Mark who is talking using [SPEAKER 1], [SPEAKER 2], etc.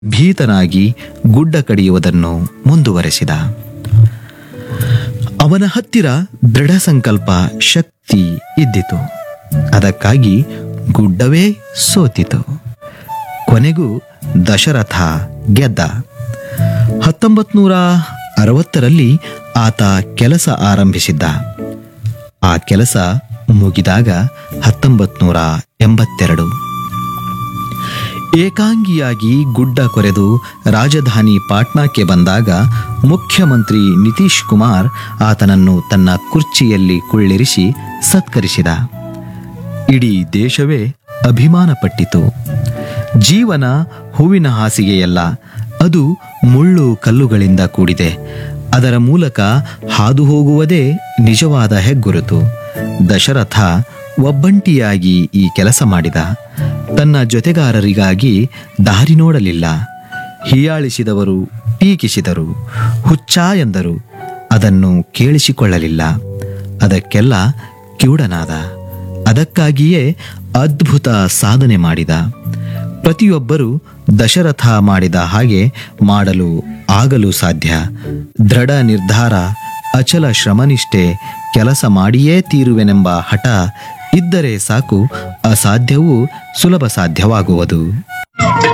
[SPEAKER 1] ಭೀತನಾಗಿ ಗುಡ್ಡ ಕಡಿಯುವುದನ್ನು ಮುಂದುವರೆಸಿದ ಅವನ ಹತ್ತಿರ ದೃಢ ಸಂಕಲ್ಪ ಶಕ್ತಿ ಇದ್ದಿತು ಅದಕ್ಕಾಗಿ ಗುಡ್ಡವೇ ಸೋತಿತು ಕೊನೆಗೂ ದಶರಥ ಗೆದ್ದ ಹತ್ತೊಂಬತ್ತು ನೂರ ಅರವತ್ತರಲ್ಲಿ ಆತ ಕೆಲಸ ಆರಂಭಿಸಿದ್ದ ಆ ಕೆಲಸ ಮುಗಿದಾಗ ಹತ್ತೊಂಬತ್ತು ನೂರ ಎಂಬತ್ತೆರಡು ಏಕಾಂಗಿಯಾಗಿ ಗುಡ್ಡ ಕೊರೆದು ರಾಜಧಾನಿ ಪಾಟ್ನಾಕ್ಕೆ ಬಂದಾಗ ಮುಖ್ಯಮಂತ್ರಿ ನಿತೀಶ್ ಕುಮಾರ್ ಆತನನ್ನು ತನ್ನ ಕುರ್ಚಿಯಲ್ಲಿ ಕುಳ್ಳಿರಿಸಿ ಸತ್ಕರಿಸಿದ ಇಡೀ ದೇಶವೇ ಅಭಿಮಾನಪಟ್ಟಿತು ಜೀವನ ಹೂವಿನ ಹಾಸಿಗೆಯಲ್ಲ ಅದು ಮುಳ್ಳು ಕಲ್ಲುಗಳಿಂದ ಕೂಡಿದೆ ಅದರ ಮೂಲಕ ಹಾದು ಹೋಗುವುದೇ ನಿಜವಾದ ಹೆಗ್ಗುರುತು ದಶರಥ ಒಬ್ಬಂಟಿಯಾಗಿ ಈ ಕೆಲಸ ಮಾಡಿದ ತನ್ನ ಜೊತೆಗಾರರಿಗಾಗಿ ದಾರಿ ನೋಡಲಿಲ್ಲ ಹೀಯಾಳಿಸಿದವರು ಟೀಕಿಸಿದರು ಹುಚ್ಚ ಎಂದರು ಅದನ್ನು ಕೇಳಿಸಿಕೊಳ್ಳಲಿಲ್ಲ ಅದಕ್ಕೆಲ್ಲ ಕಿವುಡನಾದ ಅದಕ್ಕಾಗಿಯೇ ಅದ್ಭುತ ಸಾಧನೆ ಮಾಡಿದ ಪ್ರತಿಯೊಬ್ಬರೂ ದಶರಥ ಮಾಡಿದ ಹಾಗೆ ಮಾಡಲು ಆಗಲು ಸಾಧ್ಯ ದೃಢ ನಿರ್ಧಾರ ಅಚಲ ಶ್ರಮನಿಷ್ಠೆ ಕೆಲಸ ಮಾಡಿಯೇ ತೀರುವೆನೆಂಬ ಹಠ ಇದ್ದರೆ ಸಾಕು ಅಸಾಧ್ಯವೂ ಸುಲಭ ಸಾಧ್ಯವಾಗುವುದು